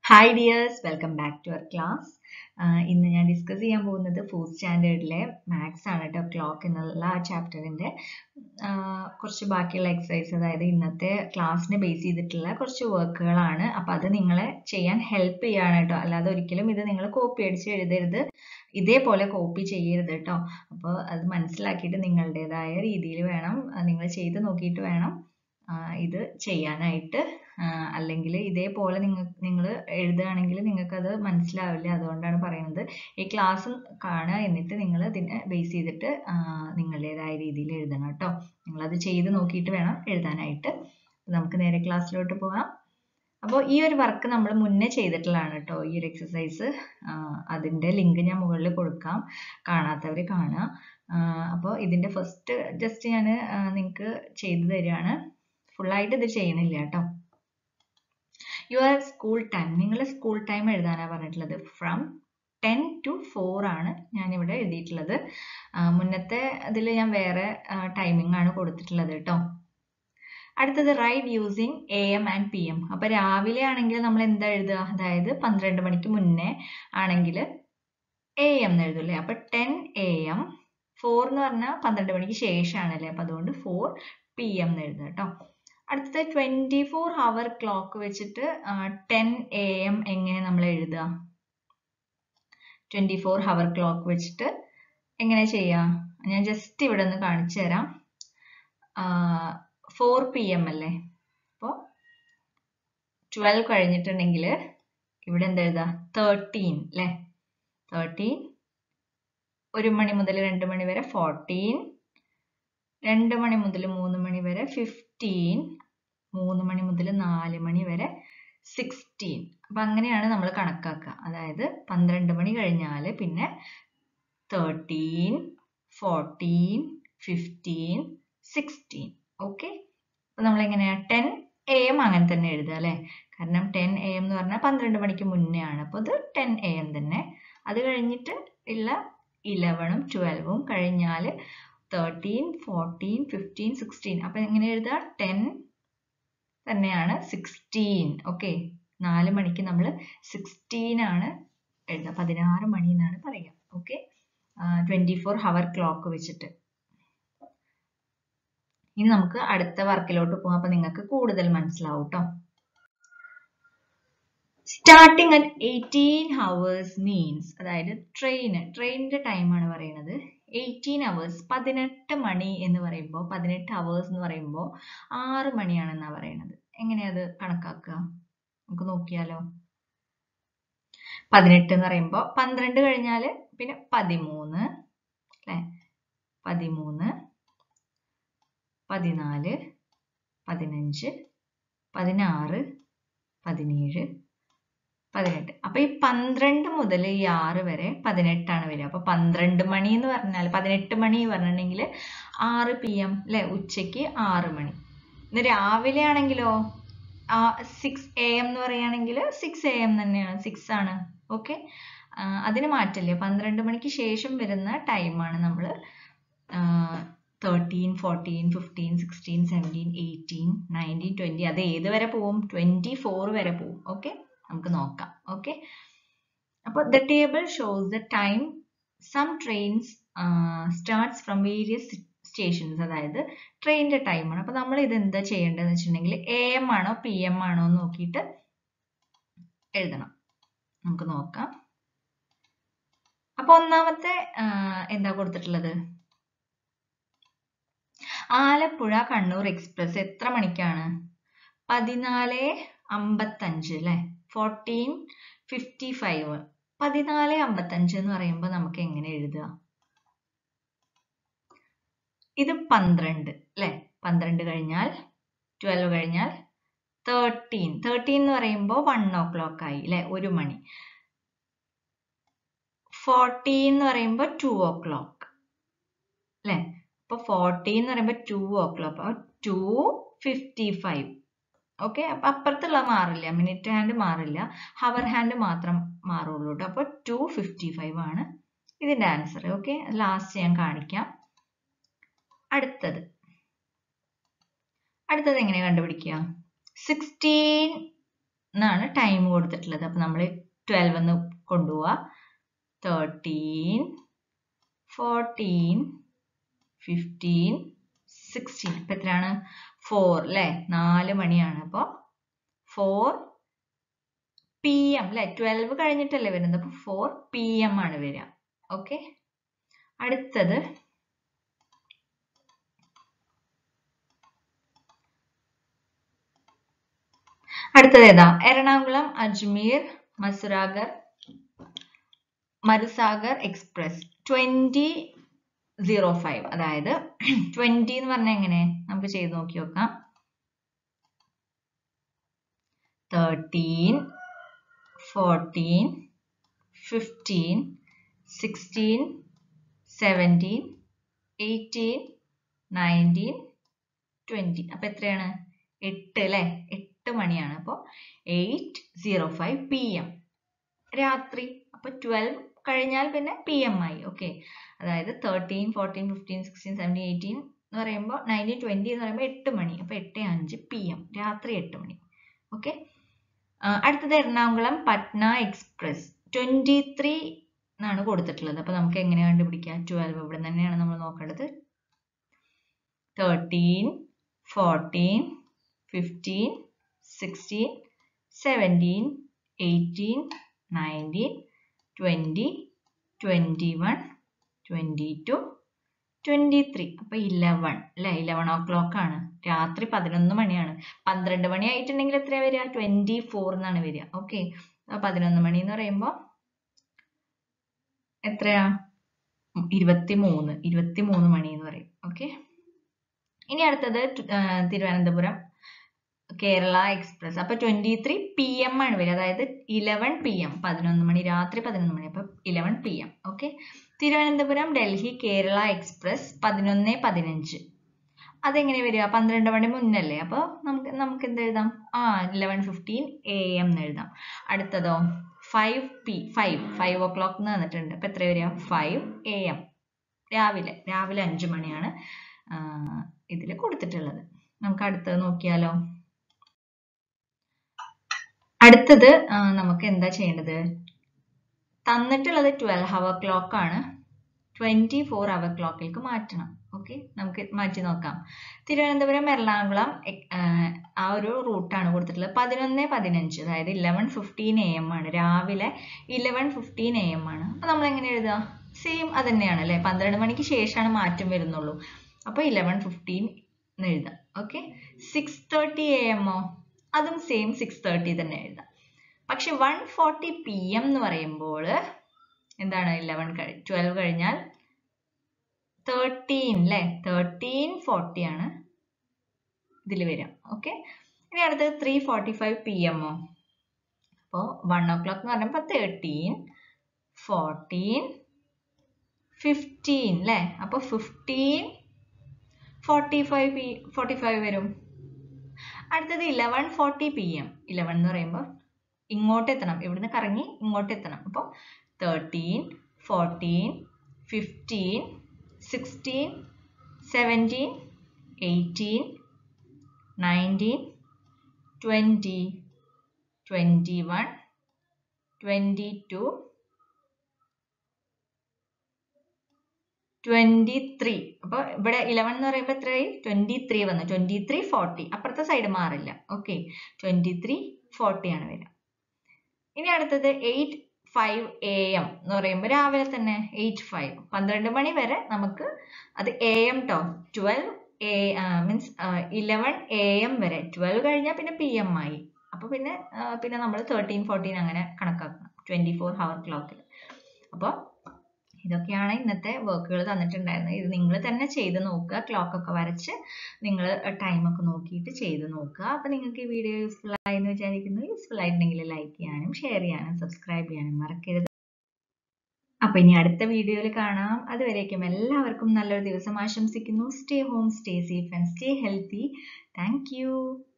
hi dears welcome back to our class ഇന്ന് ഞാൻ discuss ചെയ്യാൻ പോകുന്നത് ഫോർത്ത് സ്റ്റാൻഡേർഡിലെ മാത്സ് ആണ് കേട്ടോ ക്ലോക്ക് എന്നുള്ള ആ ചാപ്റ്ററിൻ്റെ കുറച്ച് ബാക്കിയുള്ള എക്സസൈസ് അതായത് ഇന്നത്തെ ക്ലാസ്സിനെ ബേസ് ചെയ്തിട്ടുള്ള കുറച്ച് വർക്കുകളാണ് അപ്പോൾ അത് നിങ്ങളെ ചെയ്യാൻ ഹെൽപ്പ് ചെയ്യാണ് കേട്ടോ അല്ലാതെ ഒരിക്കലും ഇത് നിങ്ങൾ കോപ്പി അടിച്ച് എഴുതരുത് ഇതേപോലെ കോപ്പി ചെയ്യരുത് കേട്ടോ അപ്പോൾ അത് മനസ്സിലാക്കിയിട്ട് നിങ്ങളുടേതായ രീതിയിൽ വേണം നിങ്ങൾ ചെയ്ത് നോക്കിയിട്ട് വേണം ഇത് ചെയ്യാനായിട്ട് അല്ലെങ്കിൽ ഇതേപോലെ നിങ്ങൾ നിങ്ങൾ എഴുതുകയാണെങ്കിൽ നിങ്ങൾക്കത് മനസ്സിലാവില്ല അതുകൊണ്ടാണ് പറയുന്നത് ഈ ക്ലാസ് കാണുക എന്നിട്ട് നിങ്ങൾ ഇതിനെ ബേസ് ചെയ്തിട്ട് നിങ്ങളുടേതായ രീതിയിൽ എഴുതണം കേട്ടോ നിങ്ങളത് ചെയ്ത് നോക്കിയിട്ട് വേണം എഴുതാനായിട്ട് നമുക്ക് നേരെ ക്ലാസ്സിലോട്ട് പോകാം അപ്പോൾ ഈ ഒരു വർക്ക് നമ്മൾ മുന്നേ ചെയ്തിട്ടുള്ളതാണ് കേട്ടോ ഈ ഒരു എക്സസൈസ് അതിൻ്റെ ലിങ്ക് ഞാൻ മുകളിൽ കൊടുക്കാം കാണാത്തവർ കാണുക അപ്പോൾ ഇതിൻ്റെ ഫസ്റ്റ് ജസ്റ്റ് ഞാൻ നിങ്ങൾക്ക് ചെയ്തു തരികയാണ് ഫുള്ളായിട്ട് ഇത് ചെയ്യണില്ല കേട്ടോ യുവർ സ്കൂൾ ടൈം നിങ്ങൾ സ്കൂൾ ടൈം എഴുതാനാണ് പറഞ്ഞിട്ടുള്ളത് ഫ്രം ടെൻ ടു ഫോർ ആണ് ഞാനിവിടെ എഴുതിയിട്ടുള്ളത് മുന്നത്തെ ഇതിൽ ഞാൻ വേറെ ടൈമിംഗ് ആണ് കൊടുത്തിട്ടുള്ളത് കേട്ടോ അടുത്തത് write using A M and P M അപ്പോൾ രാവിലെ ആണെങ്കിൽ നമ്മൾ എന്താ എഴുതുക അതായത് പന്ത്രണ്ട് മണിക്ക് മുന്നേ ആണെങ്കിൽ എ എം എന്ന് എഴുതൂല്ലേ അപ്പോൾ ടെൻ എ എം ഫോർ എന്ന് പറഞ്ഞാൽ പന്ത്രണ്ട് മണിക്ക് ശേഷമാണല്ലേ അപ്പോൾ അതുകൊണ്ട് ഫോർ പി എം എന്ന് എഴുതുക കേട്ടോ അടുത്തത് ട്വൻറ്റി ഫോർ ഹവർ ക്ലോക്ക് വെച്ചിട്ട് ടെൻ എ എം എങ്ങനെ നമ്മൾ എഴുതുക ട്വൻറ്റി ഫോർ ഹവർ ക്ലോക്ക് വെച്ചിട്ട് എങ്ങനെ ചെയ്യാം ഞാൻ ജസ്റ്റ് ഇവിടെ ഒന്ന് കാണിച്ചു തരാം ഫോർ പി എം അല്ലേ അപ്പോൾ ട്വൽവ് കഴിഞ്ഞിട്ടുണ്ടെങ്കിൽ ഇവിടെ എന്താ എഴുതുക തേർട്ടീൻ അല്ലേ തേർട്ടീൻ ഒരു മണി മുതൽ രണ്ട് മണി വരെ ഫോർട്ടീൻ രണ്ട് മണി മുതൽ മൂന്ന് മണി വരെ ഫിഫ്റ്റീൻ മൂന്ന് മണി മുതൽ നാല് മണി വരെ സിക്സ്റ്റീൻ അപ്പം അങ്ങനെയാണ് നമ്മൾ കണക്കാക്കുക അതായത് പന്ത്രണ്ട് മണി കഴിഞ്ഞാൽ പിന്നെ thirteen fourteen fifteen sixteen okay അപ്പം നമ്മൾ എങ്ങനെയാണ് ടെൻ എ എം അങ്ങനെ തന്നെ എഴുതുക അല്ലേ കാരണം ടെൻ എ എം എന്ന് പറഞ്ഞാൽ പന്ത്രണ്ട് മണിക്ക് മുന്നേ ആണ് അപ്പോൾ അത് ടെൻ എ എം തന്നെ അത് കഴിഞ്ഞിട്ട് ഉള്ള ഇലവനും ട്വൽവും കഴിഞ്ഞാൽ തേർട്ടീൻ ഫോർട്ടീൻ ഫിഫ്റ്റീൻ സിക്സ്റ്റീൻ അപ്പം എങ്ങനെ എഴുതുക ടെൻ തന്നെയാണ് സിക്സ്റ്റീൻ ഓക്കെ നാല് മണിക്ക് നമ്മൾ സിക്സ്റ്റീൻ ആണ് എഴുതുക പതിനാറ് മണി എന്നാണ് പറയുക okay twenty four hour clock വെച്ചിട്ട് ഇനി നമുക്ക് അടുത്ത വർക്കിലോട്ട് പോകാം അപ്പം നിങ്ങൾക്ക് കൂടുതൽ മനസ്സിലാവും കേട്ടോ starting at eighteen hours means അതായത് ട്രെയിൻ ട്രെയിനിന്റെ ടൈമാണ് പറയുന്നത് എയ്റ്റീൻ അവേഴ്സ് പതിനെട്ട് മണി എന്ന് പറയുമ്പോൾ പതിനെട്ട് അവേഴ്സ് എന്ന് പറയുമ്പോൾ ആറ് മണിയാണെന്നാണ് പറയുന്നത് എങ്ങനെയാ അത് കണക്കാക്കുക നമുക്ക് നോക്കിയാലോ പതിനെട്ട് എന്ന് പറയുമ്പോൾ പന്ത്രണ്ട് കഴിഞ്ഞാൽ പിന്നെ പതിമൂന്ന് അല്ലേ പതിമൂന്ന് പതിനാല് പതിനഞ്ച് പതിനാറ് പതിനേഴ് പതിനെട്ട് അപ്പൊ ഈ പന്ത്രണ്ട് മുതൽ ഈ ആറ് വരെ പതിനെട്ടാണ് വരിക അപ്പൊ പന്ത്രണ്ട് മണി എന്ന് പറഞ്ഞാൽ പതിനെട്ട് മണി പറഞ്ഞിട്ടുണ്ടെങ്കിൽ ആറ് പി എം അല്ലെ ഉച്ചയ്ക്ക് ആറ് മണി ഇന്ന് രാവിലെ ആണെങ്കിലോ ആ സിക്സ് എ എം എന്ന് പറയുകയാണെങ്കിൽ സിക്സ് എ എം തന്നെയാണ് സിക്സ് ആണ് ഓക്കെ അതിന് മാറ്റില്ലേ പന്ത്രണ്ട് മണിക്ക് ശേഷം വരുന്ന ടൈമാണ് നമ്മൾ thirteen fourteen fifteen sixteen seventeen eighteen nineteen twenty അത് ഏത് വരെ പോവും ട്വൻറ്റി ഫോർ വരെ പോവും ഓക്കെ നമുക്ക് നോക്കാം ഓക്കെ അപ്പോൾ the table shows the time some trains starts from various stations അതായത് ട്രെയിനിന്റെ ടൈമാണ് അപ്പോൾ നമ്മൾ ഇത് എന്താ ചെയ്യേണ്ടതെന്ന് വെച്ചിട്ടുണ്ടെങ്കിൽ എ എം ആണോ പി എം ആണോ എന്ന് നോക്കിയിട്ട് എഴുതണം നമുക്ക് നോക്കാം അപ്പൊ ഒന്നാമത്തെ എന്താ കൊടുത്തിട്ടുള്ളത് ആലപ്പുഴ കണ്ണൂർ എക്സ്പ്രസ് എത്ര മണിക്കാണ് പതിനാല് അമ്പത്തഞ്ച് അല്ലേ ഫോർട്ടീൻ ഫിഫ്റ്റി ഫൈവ് പതിനാല് അമ്പത്തഞ്ച് എന്ന് പറയുമ്പോൾ നമുക്ക് എങ്ങനെ എഴുതുക ഇത് പന്ത്രണ്ട് അല്ലെ പന്ത്രണ്ട് കഴിഞ്ഞാൽ ട്വൽവ് കഴിഞ്ഞാൽ തേർട്ടീൻ തേർട്ടീൻ എന്ന് പറയുമ്പോൾ വൺ ഓ ക്ലോക്ക് ആയി അല്ലെ ഒരു മണി ഫോർട്ടീൻ എന്ന് പറയുമ്പോൾ ടു ഓ ക്ലോക്ക് അല്ലെ അപ്പൊ ഫോർട്ടീൻ എന്ന് പറയുമ്പോൾ ടു ഓ ക്ലോക്ക് അപ്പൊ ടു ഫിഫ്റ്റി ഫൈവ് ഓക്കെ അപ്പൊ അപ്പുറത്തുള്ള മാറില്ല മിനിറ്റ് ഹാൻഡ് മാറില്ല ഹവർ ഹാൻഡ് മാത്രം മാറുള്ളൂ കേട്ടോ അപ്പൊ ടു ഫിഫ്റ്റി ഫൈവ് ആണ് ഇതിന്റെ ആൻസർ ഓക്കെ ലാസ്റ്റ് ഞാൻ കാണിക്കാം അടുത്തത് അടുത്തത് എങ്ങനെ കണ്ടുപിടിക്കുക സിക്സ്റ്റീൻ എന്നാണ് ടൈം കൊടുത്തിട്ടുള്ളത് അപ്പൊ നമ്മൾ ട്വൽവ് എന്ന് കൊണ്ടുപോവാ തേർട്ടീൻ ഫോർട്ടീൻ ഫിഫ്റ്റീൻ സിക്സ്റ്റീൻ അപ്പൊ എത്രയാണ് ഫോർ അല്ലെ നാല് മണിയാണ് അപ്പൊ ഫോർ പി എം അല്ലെ ട്വൽവ് കഴിഞ്ഞിട്ടല്ലേ വരുന്നത് അപ്പൊ ഫോർ പി എം ആണ് വരിക ഓക്കെ അടുത്തത് അടുത്തത് ഏതാ എറണാകുളം അജ്മീർ മസുരാഗർ Marusagar express twenty zero five അതായത് ട്വന്റി എന്ന് പറഞ്ഞാൽ എങ്ങനെ നമുക്ക് ചെയ്ത് നോക്കി നോക്കാം thirteen fourteen fifteen sixteen seventeen eighteen nineteen twenty അപ്പം എത്രയാണ് എട്ട് അല്ലേ എട്ട് മണിയാണ് അപ്പോൾ eight zero five P M രാത്രി അപ്പോൾ ട്വൽവ് കഴിഞ്ഞാൽ പിന്നെ പി എം ആയി ഓക്കെ അതായത് thirteen fourteen fifteen sixteen seventeen eighteen എന്ന് പറയുമ്പോൾ നയൻറ്റീൻ ട്വൻറ്റി എന്ന് പറയുമ്പോൾ എട്ട് മണി അപ്പോൾ എട്ട് അഞ്ച് പി എം രാത്രി എട്ട് മണി ഓക്കെ അടുത്തത് Ernakulam Patna express twenty three എന്നാണ് കൊടുത്തിട്ടുള്ളത് അപ്പോൾ നമുക്ക് എങ്ങനെ കണ്ടുപിടിക്കാം ട്വൽവ് ഇവിടെ തന്നെയാണ് നമ്മൾ നോക്കേണ്ടത് thirteen fourteen fifteen sixteen seventeen eighteen nineteen twenty twenty one twenty two twenty three അപ്പോൾ ഇലവൺ അല്ലേ ഇലവൺ ഓ ക്ലോക്ക് ആണ് രാത്രി പതിനൊന്ന് മണിയാണ് പന്ത്രണ്ട് മണി ആയിട്ടുണ്ടെങ്കിൽ എത്രയാണ് വരിക ട്വൻറ്റി ഫോർ എന്നാണ് വരിക ഓക്കെ പതിനൊന്ന് മണി എന്ന് പറയുമ്പോൾ എത്രയാ ഇരുപത്തി മൂന്ന് ഇരുപത്തി മൂന്ന് മണി എന്ന് പറയും ഓക്കെ ഇനി അടുത്തത് തിരുവനന്തപുരം കേരള എക്സ്പ്രസ് അപ്പൊ ട്വന്റി ത്രീ പി എം ആണ് വരിക അതായത് ഇലവൻ പി എം പതിനൊന്ന് മണി രാത്രി പതിനൊന്ന് മണി അപ്പൊ eleven P M okay Thiruvananthapuram Delhi Kerala express പതിനൊന്ന് പതിനഞ്ച് അതെങ്ങനെ വരിക പന്ത്രണ്ട് മണി മുന്നല്ലേ അപ്പൊ നമുക്ക് നമുക്ക് എന്ത് എഴുതാം ആ ഇലവൻ ഫിഫ്റ്റീൻ എ എം എന്ന് എഴുതാം അടുത്തതോ five P five five o'clock എന്ന് തന്നിട്ടുണ്ട് അപ്പൊ എത്ര വരിക ഫൈവ് എ എം രാവിലെ രാവിലെ അഞ്ചു മണിയാണ് ഇതിൽ കൊടുത്തിട്ടുള്ളത് നമുക്ക് അടുത്തത് നോക്കിയാലോ അടുത്തത് നമുക്ക് എന്താ ചെയ്യേണ്ടത് തന്നിട്ടുള്ളത് ട്വൽവ് ഹവർ ക്ലോക്ക് ആണ് ട്വന്റി ഫോർ അവർ ക്ലോക്കിലേക്ക് മാറ്റണം ഓക്കെ നമുക്ക് മാറ്റി നോക്കാം തിരുവനന്തപുരം എറണാകുളം ആ ഒരു റൂട്ടാണ് കൊടുത്തിട്ടുള്ളത് പതിനൊന്ന് പതിനഞ്ച് അതായത് ഇലവൻ ഫിഫ്റ്റീൻ എ എം ആണ് രാവിലെ ഇലവൻ ഫിഫ്റ്റീൻ എ എം ആണ് അപ്പൊ നമ്മൾ എങ്ങനെ എഴുതുക സെയിം അത് തന്നെയാണ് അല്ലെ പന്ത്രണ്ട് മണിക്ക് ശേഷമാണ് മാറ്റം വരുന്നുള്ളൂ അപ്പൊ ഇലവൻ ഫിഫ്റ്റീൻ എന്ന് എഴുതാം ഓക്കെ സിക്സ് തേർട്ടി എ എമ്മോ അതും സെയിം സിക്സ് തേർട്ടി തന്നെ എഴുതാം പക്ഷെ വൺ ഫോർട്ടി പി എം എന്ന് പറയുമ്പോൾ എന്താണ് ഇലവൻ കഴി ട്വൽവ് കഴിഞ്ഞാൽ തേർട്ടീൻ അല്ലേ തേർട്ടീൻ ഫോർട്ടി ആണ് ഇതിൽ വരിക ഓക്കെ ഇനി അടുത്തത് ത്രീ ഫോർട്ടി ഫൈവ് പി എമ്മോ അപ്പോൾ വൺ ഓ ക്ലോക്ക് എന്ന് പറയുമ്പോൾ തേർട്ടീൻ ഫോർട്ടീൻ ഫിഫ്റ്റീൻ അല്ലേ അപ്പോൾ fifteen forty five P forty five വരും അടുത്തത് eleven forty P M eleven എന്ന് പറയുമ്പോൾ ഇങ്ങോട്ട് എത്തണം ഇവിടുന്ന് കറങ്ങി ഇങ്ങോട്ട് എത്തണം അപ്പോൾ thirteen fourteen fifteen sixteen seventeen eighteen nineteen twenty twenty one twenty two twenty three അപ്പൊ ഇവിടെ ഇലവൻ എന്ന് പറയുമ്പോൾ എത്രയായി ട്വന്റി ത്രീ വന്നു ട്വന്റി ത്രീ ഫോർട്ടി അപ്പുറത്തെ സൈഡ് മാറില്ല ഓക്കെ ട്വന്റി ത്രീ ഫോർട്ടി ആണ് വരിക ഇനി അടുത്തത് എയ്റ്റ് ഫൈവ് എ എം എന്ന് പറയുമ്പോൾ രാവിലെ തന്നെ എയ്റ്റ് ഫൈവ് പന്ത്രണ്ട് മണി വരെ നമുക്ക് അത് A M to twelve a means eleven A M വരെ ട്വൽവ് കഴിഞ്ഞാൽ പിന്നെ പി എം ആയി അപ്പൊ പിന്നെ പിന്നെ നമ്മൾ തേർട്ടീൻ ഫോർട്ടീൻ അങ്ങനെ കണക്കാക്കണം ട്വന്റി ഫോർ ഹവർ ക്ലോക്കിൽ അപ്പോൾ ഇതൊക്കെയാണ് ഇന്നത്തെ വർക്കുകൾ തന്നിട്ടുണ്ടായിരുന്നത് ഇത് നിങ്ങൾ തന്നെ ചെയ്ത് നോക്കുക ക്ലോക്ക് ഒക്കെ വരച്ച് നിങ്ങൾ ടൈമൊക്കെ നോക്കിയിട്ട് ചെയ്ത് നോക്കുക അപ്പോൾ നിങ്ങൾക്ക് ഈ വീഡിയോ യൂസ്ഫുൾ ആയി എന്ന് വിചാരിക്കുന്നു യൂസ്ഫുൾ ആയിട്ടുണ്ടെങ്കിൽ ലൈക്ക് ചെയ്യാനും ഷെയർ ചെയ്യാനും സബ്സ്ക്രൈബ് ചെയ്യാനും മറക്കരുത് അപ്പോൾ ഇനി അടുത്ത വീഡിയോയിൽ കാണാം അതുവരേക്കും എല്ലാവർക്കും നല്ലൊരു ദിവസം ആശംസിക്കുന്നു stay home stay safe and stay healthy thank